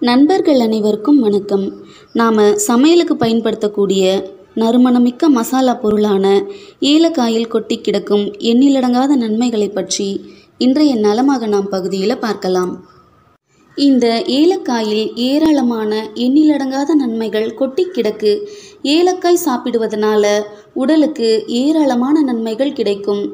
நண்பர்கள் அனைவருக்கும் வணக்கம் நாம் சமையலுக்கு பயன்படுத்தக்கூடிய நறுமணமிக்க மசாலா பொருளான ஏலக்காயில் கொட்டி கிடக்கும் எண்ணிலடங்காத நன்மைகளை பற்றி இன்றைய நலமாக நாம் பகுதியில் பார்க்கலாம் இந்த ஏலக்காயில் ஏராளமான எண்ணிலடங்காத நன்மைகள் கொட்டி கிடக்கு ஏலக்காய் சாப்பிடுவதனால உடலுக்கு ஏராளமான நன்மைகள் கிடைக்கும்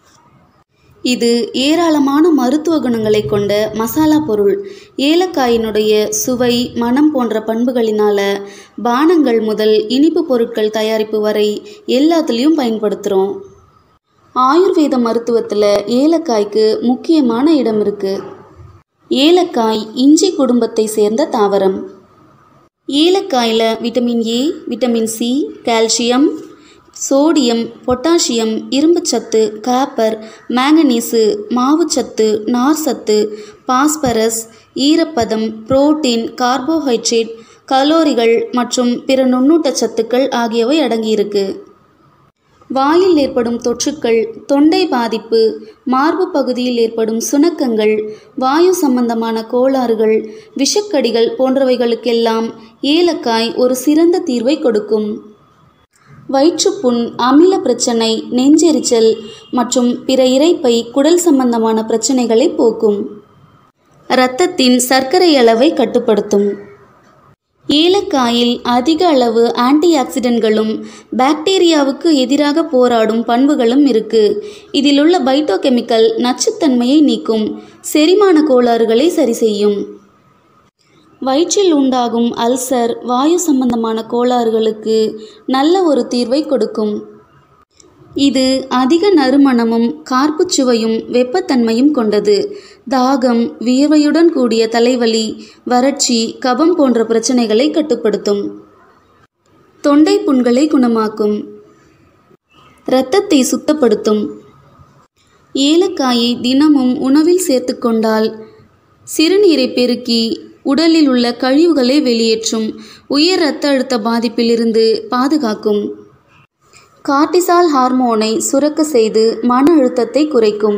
இது ஏராளமான மருத்துவ குணங்களை கொண்ட மசாலா பொருள் ஏலக்காயினுடைய சுவை மனம் போன்ற பண்புகளினால பானங்கள் முதல் இனிப்பு பொருட்கள் தயாரிப்பு வரை எல்லாத்துலேயும் பயன்படுத்துகிறோம் ஆயுர்வேத மருத்துவத்தில் ஏலக்காய்க்கு முக்கியமான இடம் இருக்குது ஏலக்காய் இஞ்சி குடும்பத்தை சேர்ந்த தாவரம் ஏலக்காயில் vitamin A vitamin C calcium sodium potassium இரும்புச்சத்து காப்பர் மேங்கனீசு மாவுச்சத்து நார்சத்து பாஸ்பரஸ் ஈரப்பதம் புரோட்டீன் கார்போஹைட்ரேட் கலோரிகள் மற்றும் பிற நுண்ணூட்ட சத்துக்கள் ஆகியவை அடங்கியிருக்கு வாயில் ஏற்படும் தொற்றுக்கள் தொண்டை பாதிப்பு மார்பு பகுதியில் ஏற்படும் சுணக்கங்கள் வாயு சம்பந்தமான கோளாறுகள் விஷக்கடிகள் போன்றவைகளுக்கெல்லாம் ஏலக்காய் ஒரு சிறந்த தீர்வை கொடுக்கும் வயிற்றுப்புண் அமில பிரச்சனை நெஞ்செரிச்சல் மற்றும் பிற இரைப்பை குடல் சம்பந்தமான பிரச்சனைகளை போக்கும் இரத்தத்தின் சர்க்கரை அளவை கட்டுப்படுத்தும் ஏலக்காயில் அதிக அளவு ஆன்டி ஆக்சிடென்ட்களும் பாக்டீரியாவுக்கு எதிராக போராடும் பண்புகளும் இருக்கு இதில் உள்ள பைட்டோகெமிக்கல் நச்சுத்தன்மையை நீக்கும் செரிமான கோளாறுகளை சரி செய்யும் வயிற்றில் உண்டாகும் அல்சர் வாயு சம்பந்தமான கோளாறுகளுக்கு நல்ல ஒரு தீர்வை கொடுக்கும் இது அதிக நறுமணமும் கார்ப்புச் சுவையும் வெப்பத்தன்மையும் கொண்டது தாகம் வியர்வையுடன் கூடிய தலைவலி வறட்சி கபம் போன்ற பிரச்சனைகளை கட்டுப்படுத்தும் தொண்டை புண்களை குணமாக்கும் இரத்தத்தை சுத்தப்படுத்தும் ஏலக்காயை தினமும் உணவில் சேர்த்துக்கொண்டால் சிறுநீரை பெருக்கி உடலில் உள்ள கழிவுகளை வெளியேற்றும் உயர் இரத்த அழுத்த பாதிப்பிலிருந்து பாதுகாக்கும் கார்டிசால் ஹார்மோனை சுரக்க செய்து மன அழுத்தத்தை குறைக்கும்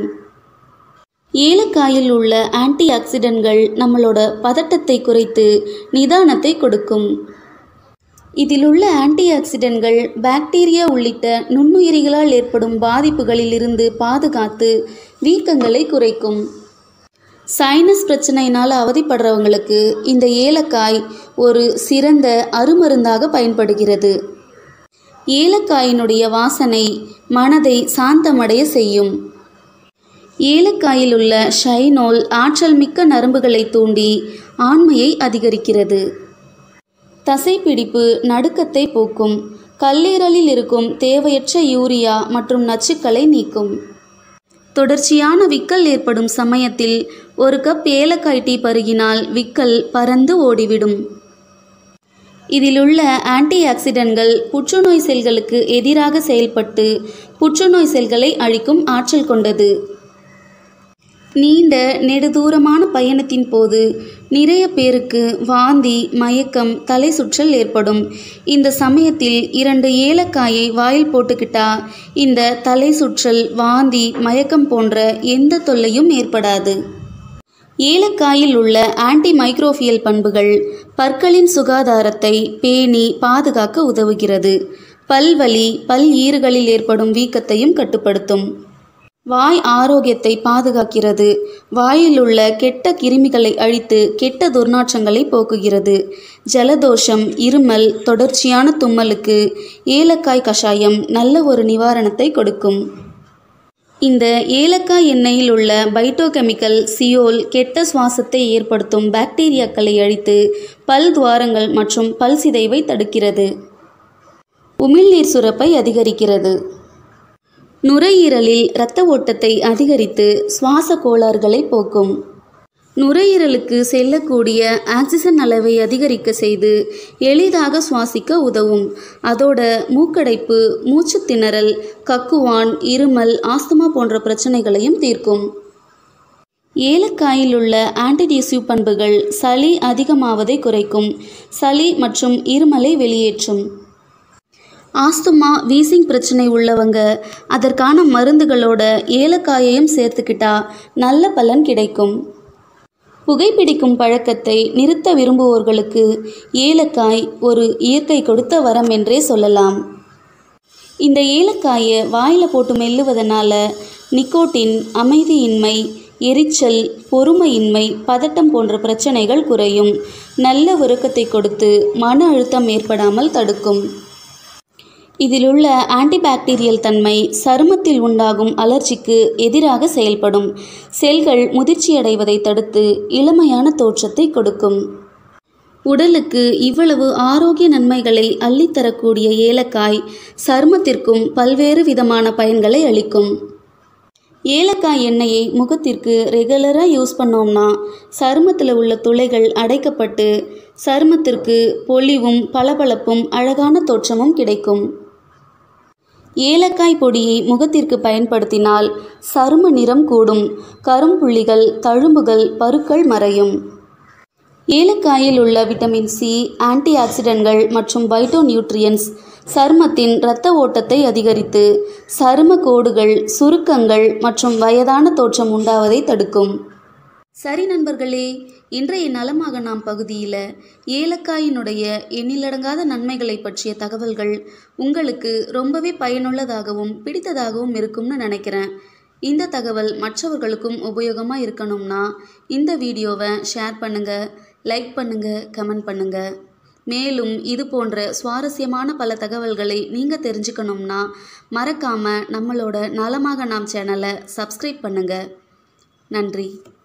ஏலக்காயில் உள்ள ஆன்டி ஆக்சிடென்ட்கள் நம்மளோட பதட்டத்தை குறைத்து நிதானத்தை கொடுக்கும் இதில் உள்ள ஆன்டி ஆக்சிடென்ட்கள் பாக்டீரியா உள்ளிட்ட நுண்ணுயிரிகளால் ஏற்படும் பாதிப்புகளிலிருந்து பாதுகாத்து வீக்கங்களை குறைக்கும் சைனஸ் பிரச்சனையினால் அவதிப்படுறவங்களுக்கு இந்த ஏலக்காய் ஒரு சிறந்த அருமருந்தாக பயன்படுகிறது ஏலக்காயினுடைய வாசனை மனதை சாந்தமடைய செய்யும் ஏலக்காயில் உள்ள ஷைனோல் ஆற்றல் மிக்க நரம்புகளை தூண்டி ஆண்மையை அதிகரிக்கிறது தசைப்பிடிப்பு நடுக்கத்தை போக்கும் கல்லீரலில் இருக்கும் தேவையற்ற யூரியா மற்றும் நச்சுக்களை நீக்கும் தொடர்ச்சியான விக்கல் ஏற்படும் சமயத்தில் ஒரு கப் ஏலக்காய் டீ பருகினால் விக்கல் பறந்து ஓடிவிடும் இதிலுள்ள ஆன்டி ஆக்சிடென்ட்கள் புற்றுநோய் செல்களுக்கு எதிராக செயல்பட்டு புற்றுநோய் செல்களை அழிக்கும் ஆற்றல் கொண்டது நீண்ட நெடுதூரமான பயணத்தின் போது நிறைய பேருக்கு வாந்தி மயக்கம் தலை சுற்றல் ஏற்படும் இந்த சமயத்தில் இரண்டு ஏலக்காயை வாயில் போட்டுக்கிட்டா இந்த தலை சுற்றல் வாந்தி மயக்கம் போன்ற எந்த தொல்லையும் ஏற்படாது ஏலக்காயில் உள்ள ஆன்டி மைக்ரோஃபியல் பண்புகள் பற்களின் சுகாதாரத்தை பேணி பாதுகாக்க உதவுகிறது பல்வலி பல் ஈறுகளில் ஏற்படும் வீக்கத்தையும் கட்டுப்படுத்தும் வாய் ஆரோக்கியத்தை பாதுகாக்கிறது வாயில் உள்ள கெட்ட கிருமிகளை அழித்து கெட்ட துர்நாற்றங்களை போக்குகிறது ஜலதோஷம் இருமல் தொடர்ச்சியான தும்மலுக்கு ஏலக்காய் கஷாயம் நல்ல ஒரு நிவாரணத்தை கொடுக்கும் இந்த ஏலக்காய் எண்ணெயில் உள்ள பைட்டோகெமிக்கல் சியோல் கெட்ட சுவாசத்தை ஏற்படுத்தும் பாக்டீரியாக்களை அழித்து பல் துவாரங்கள் மற்றும் பல் சிதைவை தடுக்கிறது உமிழ்நீர் சுரப்பை அதிகரிக்கிறது நுரையீரலில் இரத்த ஓட்டத்தை அதிகரித்து சுவாச கோளாறுகளை போக்கும் நுரையீரலுக்கு செல்லக்கூடிய ஆக்சிஜன் அளவை அதிகரிக்க செய்து எளிதாக சுவாசிக்க உதவும் அதோட மூக்கடைப்பு மூச்சு திணறல் கக்குவான் இருமல் ஆஸ்துமா போன்ற பிரச்சனைகளையும் தீர்க்கும் ஏலக்காயில் உள்ள ஆன்டிடியூசிவ் பண்புகள் சளி அதிகமாவதை குறைக்கும் சளி மற்றும் இருமலை வெளியேற்றும் ஆஸ்துமா வீசிங் பிரச்சனை உள்ளவங்க அதற்கான மருந்துகளோட ஏலக்காயையும் சேர்த்துக்கிட்டா நல்ல பலன் கிடைக்கும் புகைப்பிடிக்கும் பழக்கத்தை நிறுத்த விரும்புவோர்களுக்கு ஏலக்காய் ஒரு இயற்கை கொடுத்த வரம் என்றே சொல்லலாம் இந்த ஏலக்காயை வாயில் போட்டு மெல்லுவதனால நிக்கோட்டின் அமைதியின்மை எரிச்சல் பொறுமையின்மை பதட்டம் போன்ற பிரச்சனைகள் குறையும் நல்ல உறக்கத்தை கொடுத்து மன அழுத்தம் ஏற்படாமல் தடுக்கும் இதிலுள்ள ஆன்டிபாக்டீரியல் தன்மை சருமத்தில் உண்டாகும் அலர்ஜிக்கு எதிராக செயல்படும் செல்கள் முதிர்ச்சியடைவதை தடுத்து இளமையான தோற்றத்தை கொடுக்கும் உடலுக்கு இவ்வளவு ஆரோக்கிய நன்மைகளை அள்ளித்தரக்கூடிய ஏலக்காய் சருமத்திற்கும் பல்வேறு விதமான பயன்களை அளிக்கும் ஏலக்காய் எண்ணெயை முகத்திற்கு ரெகுலராக யூஸ் பண்ணோம்னா சருமத்தில் உள்ள துளைகள் அடைக்கப்பட்டு சருமத்திற்கு பொலிவும் பளபளப்பும் அழகான தோற்றமும் கிடைக்கும் ஏலக்காய் பொடியை முகத்திற்கு பயன்படுத்தினால் சரும நிறம் கூடும் கரும்புள்ளிகள் தழும்புகள் பருக்கள் மறையும் ஏலக்காயில் உள்ள விட்டமின் சி ஆன்டி ஆக்சிடென்ட்கள் மற்றும் பைட்டோ நியூட்ரியன்ஸ் சருமத்தின் இரத்த ஓட்டத்தை அதிகரித்து சரும கோடுகள் சுருக்கங்கள் மற்றும் வயதான தோற்றம் உண்டாவதை தடுக்கும் சரி நண்பர்களே இன்றைய நலமாக நாம் பகுதியில் ஏலக்காயினுடைய எண்ணிலடங்காத நன்மைகளை பற்றிய தகவல்கள் உங்களுக்கு ரொம்பவே பயனுள்ளதாகவும் பிடித்ததாகவும் இருக்கும்னு நினைக்கிறேன் இந்த தகவல் மற்றவர்களுக்கும் உபயோகமாக இருக்கணும்னா இந்த வீடியோவை ஷேர் பண்ணுங்கள் லைக் பண்ணுங்கள் கமெண்ட் பண்ணுங்கள் மேலும் இது போன்ற சுவாரஸ்யமான பல தகவல்களை நீங்கள் தெரிஞ்சுக்கணும்னா மறக்காமல் நம்மளோட நலமாக நாம் சேனலை சப்ஸ்கிரைப் பண்ணுங்கள் நன்றி